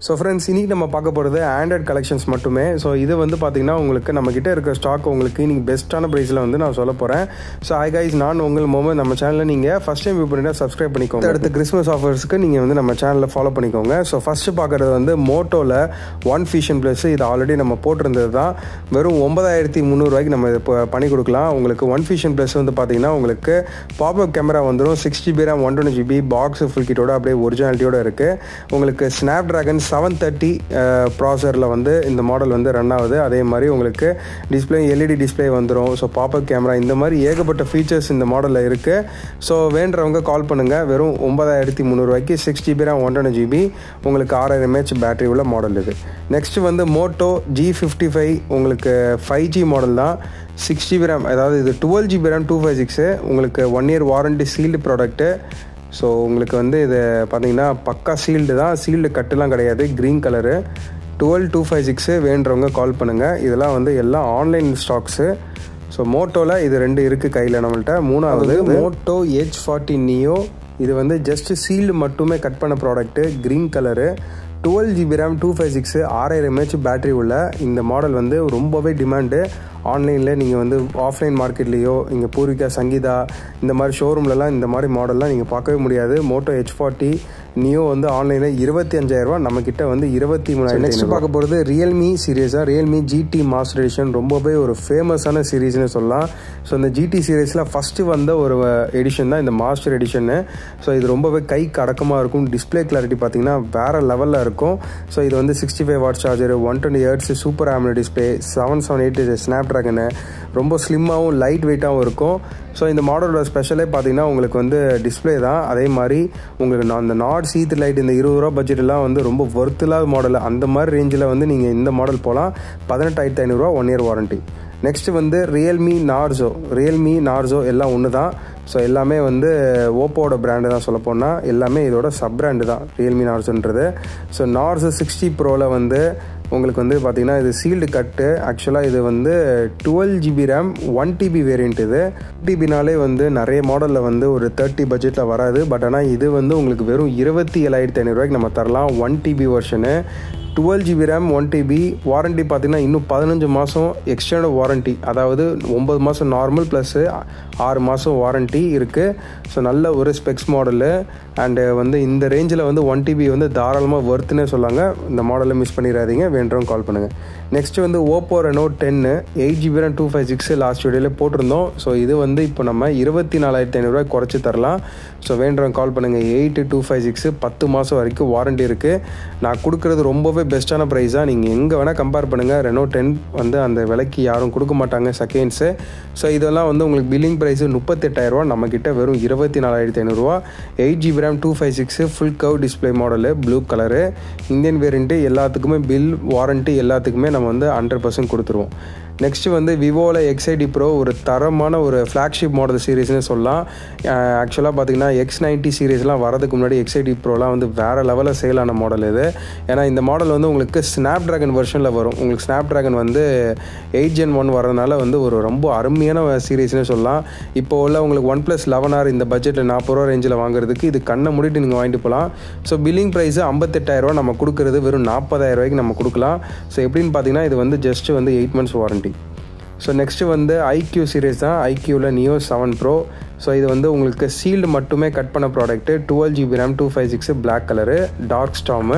so friends இன்றைக்கி நம்ம பார்க்க போகிறது ஆண்ட்ராய்ட் கலெக்ஷன்ஸ் மட்டுமே ஸோ இது வந்து பார்த்திங்கன்னா உங்களுக்கு நம்மக்கிட்ட இருக்கிற ஸ்டாக் உங்களுக்கு இன்றைக்கி பெஸ்ட்டான ப்ரைஸில் வந்து நான் சொல்ல போகிறேன் ஸோ ஐ கைஸ் நான் உங்கள் மோமன் நம்ம சேனலில் நீங்கள் ஃபஸ்ட் டைம் வியூ பண்ணிட்டா சப்ஸ்கிரைப் பண்ணிக்கோங்க அடுத்து கிறிஸ்மஸ் ஆஃபர்ஸ்க்கு நீங்கள் வந்து நம்ம சேனலில் ஃபாலோ பண்ணிக்கோங்க ஸோ ஃபஸ்ட்டு பார்க்குறது வந்து மோட்டோவில் ஒன் ஃபிஷன் ப்ளஸ் இது ஆல்ரெடி நம்ம போட்டிருந்தது தான் வெறும் ஒன்பதாயிரத்தி முந்நூறுவாய்க்கு நம்ம இது இப்போ பண்ணி கொடுக்கலாம் உங்களுக்கு ஒன் ஃபிஷன் ப்ளஸ் வந்து பார்த்தீங்கன்னா உங்களுக்கு பாப்அப் கேமரா வந்துடும் six GB RAM one twenty GB box full கிட்டோட அப்படியே ஒரிஜினாலிட்டியோட இருக்குது உங்களுக்கு ஸ்னாப் ட்ராகன் செவன் தேர்ட்டி ப்ராசரில் வந்து இந்த மாடல் வந்து ரன் ஆகுது அதே மாதிரி உங்களுக்கு டிஸ்பிளே எல்இடி டிஸ்பிளே வந்துடும் ஸோ பாப்பப் கேமரா இந்த மாதிரி ஏகப்பட்ட ஃபீச்சர்ஸ் இந்த மாடலில் இருக்குது ஸோ வேண்டவங்க கால் பண்ணுங்கள் வெறும் ஒன்பதாயிரத்தி முந்நூறுவாய்க்கு six GB RAM one twenty GB உங்களுக்கு ஆறாயிரம் எம்ஏஹெச் பேட்டரி உள்ள மாடல் இது நெக்ஸ்ட் வந்து மோட்டோ ஜி ஃபிஃப்டி ஃபைவ் உங்களுக்கு ஃபைவ் ஜி மாடல் தான் சிக்ஸ் ஜிபி ரேம் அதாவது இது twelve GB RAM two five six உங்களுக்கு one year warranty sealed product so உங்களுக்கு வந்து இது பார்த்தீங்கன்னா பக்கா சீல்டு தான் சீல்டு கட்டுலாம் கிடையாது green colour twelve two five six வேண்டுறவங்க கால் பண்ணுங்கள் இதெல்லாம் வந்து எல்லாம் ஆன்லைன் ஸ்டாக்ஸு ஸோ மோட்டோவில் இது ரெண்டு இருக்குது கையில் நம்மள்ட்ட மூணாவது மோட்டோ ஹெச் ஃபார்ட்டி நியோ இது வந்து ஜஸ்ட் சீல்டு மட்டுமே கட் பண்ண product green colour twelve GB RAM two five six ஆறாயிரம் எம்ஏஹெச் பேட்டரி உள்ள இந்த மாடல் வந்து ரொம்பவே டிமாண்டு ஆன்லைனில் நீங்கள் வந்து ஆஃப்லைன் மார்க்கெட்லேயோ இங்கே பூர்விகா சங்கீதா இந்த மாதிரி ஷோரூம்லலாம் இந்த மாதிரி மாடல்லாம் நீங்கள் பார்க்கவே முடியாது மோட்டோ ஹெச் ஃபார்ட்டி நியோ வந்து ஆன்லைனில் இருபத்தி அஞ்சாயிரரூவா நம்மக்கிட்ட வந்து இருபத்தி மூணாயிரம் நெக்ஸ்ட் பார்க்க போகிறது ரியல்மி சீரியஸாக ரியல்மி ஜிடி மாஸ்டர் எடிஷன் ரொம்பவே ஒரு ஃபேமஸான சீரீஸ்னு சொல்லலாம் ஸோ இந்த ஜிடி சீரீஸில் ஃபஸ்ட்டு வந்த ஒரு எடிஷன் தான் இந்த மாஸ்டர் எடிஷன்னு ஸோ இது ரொம்பவே கைக்கு அடக்கமாக இருக்கும் டிஸ்பிளே கிளாரிட்டி பார்த்தீங்கன்னா வேறு லெவலில் இருக்கும் ஸோ இது வந்து sixty five watt charger one twenty hertz super AMOLED display seven seven eight Snapdragon ரொம்ப ஸ்லிம்மாகவும் லைட் வெயிட்டாகவும் இருக்கும் ஸோ இந்த மாடலோட ஸ்பெஷலே பார்த்தீங்கன்னா உங்களுக்கு வந்து டிஸ்பிளே தான் அதே மாதிரி உங்களுக்கு நான் அந்த நாட் சீத் லைட் இந்த இருபது ரூபா பட்ஜெட்லாம் வந்து ரொம்ப ஒர்த்தில்லாத மாடல் அந்த மாதிரி ரேஞ்சில் வந்து நீங்கள் இந்த மாடல் போகலாம் பதினெட்டாயிரத்தி ஐநூறுரூவா ஒன் இயர் வாரண்ட்டி நெக்ஸ்ட் வந்து ரியல்மி நார்ஜோ ரியல்மி நார்ஜோ எல்லாம் ஒன்று தான் ஸோ எல்லாமே வந்து ஓப்போட பிராண்டு தான் சொல்ல போனால் எல்லாமே இதோட சப் பிராண்டு தான் ரியல்மி நார்ஸுன்றது ஸோ நார்ஸு சிக்ஸ்டி ப்ரோவில் வந்து உங்களுக்கு வந்து பார்த்திங்கன்னா இது சீல்டு கட்டு ஆக்சுவலாக இது வந்து twelve GB RAM one TB variant இது டிபினாலே வந்து நிறைய மாடலில் வந்து ஒரு தேர்ட்டி பட்ஜெட்டில் வராது பட் ஆனால் இது வந்து உங்களுக்கு வெறும் இருபத்தி ஏழாயிரத்தி ஐநூறுரூவாய்க்கு நம்ம தரலாம் one TB version twelve GB RAM one TB warranty பார்த்தீங்கன்னா இன்னும் பதினஞ்சு மாதம் எக்ஸ்டெண்ட் வாரண்ட்டி அதாவது ஒம்பது மாதம் நார்மல் ப்ளஸ்ஸு ஆறு மாதம் வாரண்ட்டி இருக்குது ஸோ நல்ல ஒரு ஸ்பெக்ஸ் மாடலு அண்டு வந்து இந்த ரேஞ்சில் வந்து ஒன் டிபி வந்து தாராளமாக ஒர்த்துன்னே சொல்லாங்க இந்த மாடலை மிஸ் பண்ணிடாதீங்க வேண்டவங்க கால் பண்ணுங்கள் நெக்ஸ்ட் வந்து Oppo Reno ten eight GB RAM two five six last வீடியோவில் போட்டிருந்தோம் ஸோ இது வந்து இப்போ நம்ம இருபத்தி நாலாயிரத்தி ஐநூறுரூவா குறைச்சி தரலாம் ஸோ வேண்டவங்க கால் பண்ணுங்கள் எயிட்டு டூ ஃபைவ் சிக்ஸு பத்து மாதம் வரைக்கும் வாரண்ட்டி இருக்குது நான் கொடுக்குறது ரொம்பவே பெஸ்ட்டான ப்ரைஸாக நீங்கள் எங்கே வேணால் கம்பேர் பண்ணுங்கள் ரெனோ டென் வந்து அந்த விலைக்கு யாரும் கொடுக்க மாட்டாங்க செகண்ட்ஸு ஸோ இதெல்லாம் வந்து உங்களுக்கு பில்லிங் ப்ரைஸு முப்பத்தெட்டாயிரரூவா நம்மக்கிட்ட வெறும் இருபத்தி நாலாயிரத்தி ஐநூறுரூவா eight GB RAM two five six full curve display model blue colour Indian variant எல்லாத்துக்குமே பில் வாரண்ட்டி எல்லாத்துக்குமே நம்ம வந்து ஹண்ட்ரட் பர்சன்ட் கொடுத்துருவோம் நெக்ஸ்ட்டு வந்து விவோவில் எக்ஸ்ஐடி ப்ரோ ஒரு தரமான ஒரு ஃப்ளாக்ஷிப் மாடல் சீரீஸ்னு சொல்லலாம் ஆக்சுவலாக பார்த்தீங்கன்னா எக்ஸ் நைன்ட்டி சீரீஸ்லாம் வரதுக்கு முன்னாடி எக்ஸ்ஐடி ப்ரோலாம் வந்து வேறு லெவலில் சேல் ஆன மாடல் இது ஏன்னா இந்த மாடல் வந்து உங்களுக்கு ஸ்னாப் ட்ராகன் வெர்ஷனில் வரும் உங்களுக்கு ஸ்னாப் ட்ராகன் வந்து எயிட் ஜென் ஒன் வரதுனால வந்து ஒரு ரொம்ப அருமையான சீரீஸ்னு சொல்லலாம் இப்போ உள்ள உங்களுக்கு ஒன் ப்ளஸ் லெவன் ஆர் இந்த பட்ஜெட்டில் நாற்பது ரூபா ரேஞ்சில் வாங்குறதுக்கு இது கண்ணை முடிட்டு நீங்கள் வாங்கிட்டு போகலாம் ஸோ பில்லிங் ப்ரைஸு ஐம்பத்தெட்டாயிரரூவா நம்ம கொடுக்குறது வெறும் நாற்பதாயிரம் ரூபாய்க்கு நம்ம கொடுக்கலாம் ஸோ எப்படின்னு பார்த்தீங்கன்னா இது வந்து ஜஸ்ட் வந்து eight months warranty so next வந்து ஐக்யூ சீரீஸ் தான் ஐக்யூவில் நியோ செவன் ப்ரோ ஸோ இது வந்து உங்களுக்கு சீல்டு மட்டுமே கட் பண்ண product twelve GB RAM two five six black colour dark storm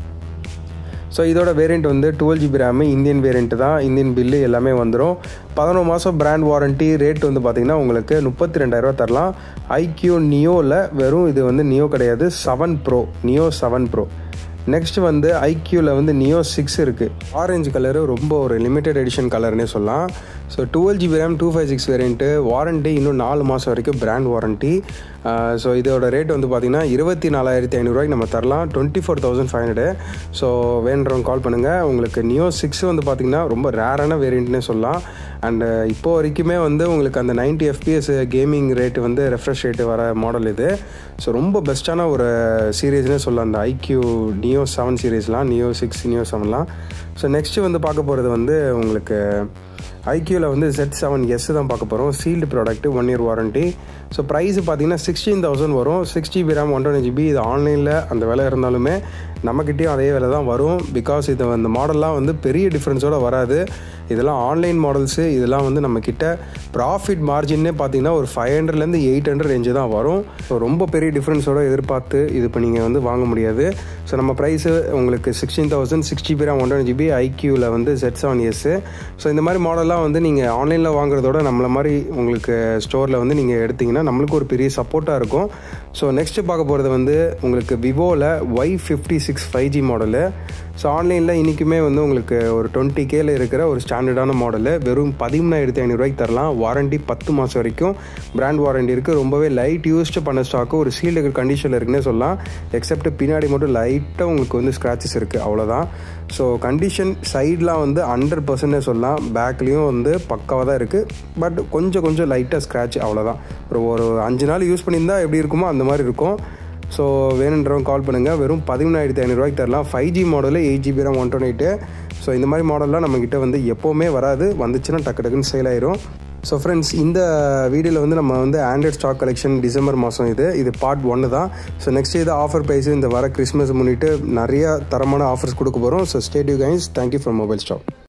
so இதோட வேரியண்ட் வந்து twelve GB RAM Indian variant தான் இந்தியன் பில்லு எல்லாமே வந்துடும் பதினொரு மாதம் பிராண்ட் வாரண்ட்டி ரேட் வந்து பார்த்திங்கன்னா உங்களுக்கு முப்பத்தி ரெண்டாயிரரூவா தரலாம் ஐக்யூ நியோவில் வெறும் இது வந்து நியோ கிடையாது seven Pro Neo seven Pro next வந்து ஐக்யூவில் வந்து நியோ சிக்ஸ் இருக்குது ஆரஞ்சு கலரு ரொம்ப ஒரு லிமிடெட் எடிஷன் கலர்னே சொல்லலாம் so twelve GB RAM two five six variant warranty இன்னும் நாலு மாதம் வரைக்கும் பிராண்ட் வாரண்ட்டி ஸோ இதோட ரேட் வந்து பார்த்திங்கன்னா இருபத்தி நாலாயிரத்தி ஐநூறுரூவாய்க்கு நம்ம தரலாம் twenty four thousand five hundred so வேண்டுறவங்க கால் பண்ணுங்கள் உங்களுக்கு நியோ சிக்ஸ் வந்து பார்த்திங்கன்னா ரொம்ப ரேரான வேரியண்ட்னே சொல்லலாம் அண்டு இப்போ வரைக்குமே வந்து உங்களுக்கு அந்த நைன்ட்டி எஃபிஎஸ் கேமிங் ரேட்டு வந்து ரெஃப்ரெஷ் ரேட்டு வர மாடல் இது ஸோ ரொம்ப பெஸ்ட்டான ஒரு சீரீஸ்னே சொல்லலாம் அந்த ஐக்யூ நியோ செவன் சீரீஸ்லாம் நியோ சிக்ஸ் நியோ செவன்லாம் ஸோ நெக்ஸ்ட்டு வந்து பார்க்க போகிறது வந்து உங்களுக்கு ஐக்யூவில் வந்து ஜெட் செவன் எஸ் தான் பார்க்க போகிறோம் sealed product one year warranty so price பார்த்தீங்கன்னா சிக்ஸ்டீன் தௌசண்ட் வரும் six GB RAM one twenty GB இது ஆன்லைனில் அந்த விலை இருந்தாலுமே நம்மக்கிட்டேயும் அதே விலை தான் வரும் பிகாஸ் இது அந்த மாடல்லாம் வந்து பெரிய டிஃப்ரென்ஸோடு வராது இதெல்லாம் ஆன்லைன் மாடல்ஸு இதெல்லாம் வந்து நம்மக்கிட்ட ப்ராஃபிட் மார்ஜின்னே பார்த்தீங்கன்னா ஒரு ஃபைவ் ஹண்ட்ரட்லேருந்து எயிட் ஹண்ட்ரட் ரேஞ்சு தான் வரும் ஸோ ரொம்ப பெரிய டிஃப்ரென்ஸோடு எதிர்பார்த்து இது இப்போ நீங்கள் வந்து வாங்க முடியாது ஸோ நம்ம ப்ரைஸு உங்களுக்கு sixteen thousand six GB RAM one twenty GB ஐக்யூவில் வந்து செட் செவன் இயர்ஸு ஸோ இந்த மாதிரி மாடல்லாம் வந்து நீங்கள் ஆன்லைனில் வாங்குறதோட நம்மளை மாதிரி உங்களுக்கு ஸ்டோரில் வந்து நீங்கள் எடுத்திங்கன்னா நம்மளுக்கு ஒரு பெரிய சப்போர்ட்டாக இருக்கும் ஸோ நெக்ஸ்ட்டு பார்க்க போகிறது வந்து உங்களுக்கு விவோவில் Y fifty six five G model so ஆன்லைனில் இன்றைக்குமே வந்து உங்களுக்கு ஒரு டுவெண்ட்டி கேல இருக்கிற ஒரு ஸ்டாண்டர்டான மாடலு வெறும் பதிமூணாயிரத்தி ஐநூறுரூவாய்க்கு தரலாம் வாரண்டி பத்து மாதம் வரைக்கும் பிராண்ட் வாரண்டி இருக்குது ரொம்பவே லைட் யூஸ்டு பண்ண ஸ்டாக்கு ஒரு சீல்டு கண்டிஷனில் இருக்குன்னே சொல்லலாம் எக்ஸப்ட் பின்னாடி மட்டும் லைட்டாக உங்களுக்கு வந்து ஸ்க்ராச்சஸ் இருக்குது அவ்வளோதான் ஸோ கண்டிஷன் சைட்லாம் வந்து ஹண்ட்ரட் பர்சன்டே சொல்லலாம் பேக்லேயும் வந்து பக்காவாக தான் இருக்குது பட் கொஞ்சம் கொஞ்சம் லைட்டாக ஸ்க்ராட்ச் அவ்வளோதான் ஒரு ஒரு அஞ்சு நாள் யூஸ் பண்ணியிருந்தால் எப்படி இருக்குமோ அந்த மாதிரி இருக்கும் ஸோ வேணுன்றவங்க கால் பண்ணுங்கள் வெறும் பதிமூணாயிரத்தி ஐநூறுரூவாய்க்கு தரலாம் five G model eight GB RAM one twenty eight so இந்த மாதிரி மாடல்லாம் நம்மக்கிட்ட வந்து எப்போவுமே வராது வந்துச்சுன்னா டக்கு டக்குன்னு சேல் ஆயிரும் ஸோ ஃப்ரெண்ட்ஸ் இந்த வீடியோவில் வந்து நம்ம வந்து ஆண்ட்ராய்ட் ஸ்டாக் கலெக்ஷன் டிசம்பர் மாதம் இது இது பார்ட் ஒன்று தான் ஸோ நெக்ஸ்ட் இது ஆஃபர் ப்ரைஸ் இந்த வர கிறிஸ்மஸ் முன்னிட்டு நிறைய தரமான ஆஃபர்ஸ் கொடுக்க போகிறோம் so stay tuned guys thank you from mobile stock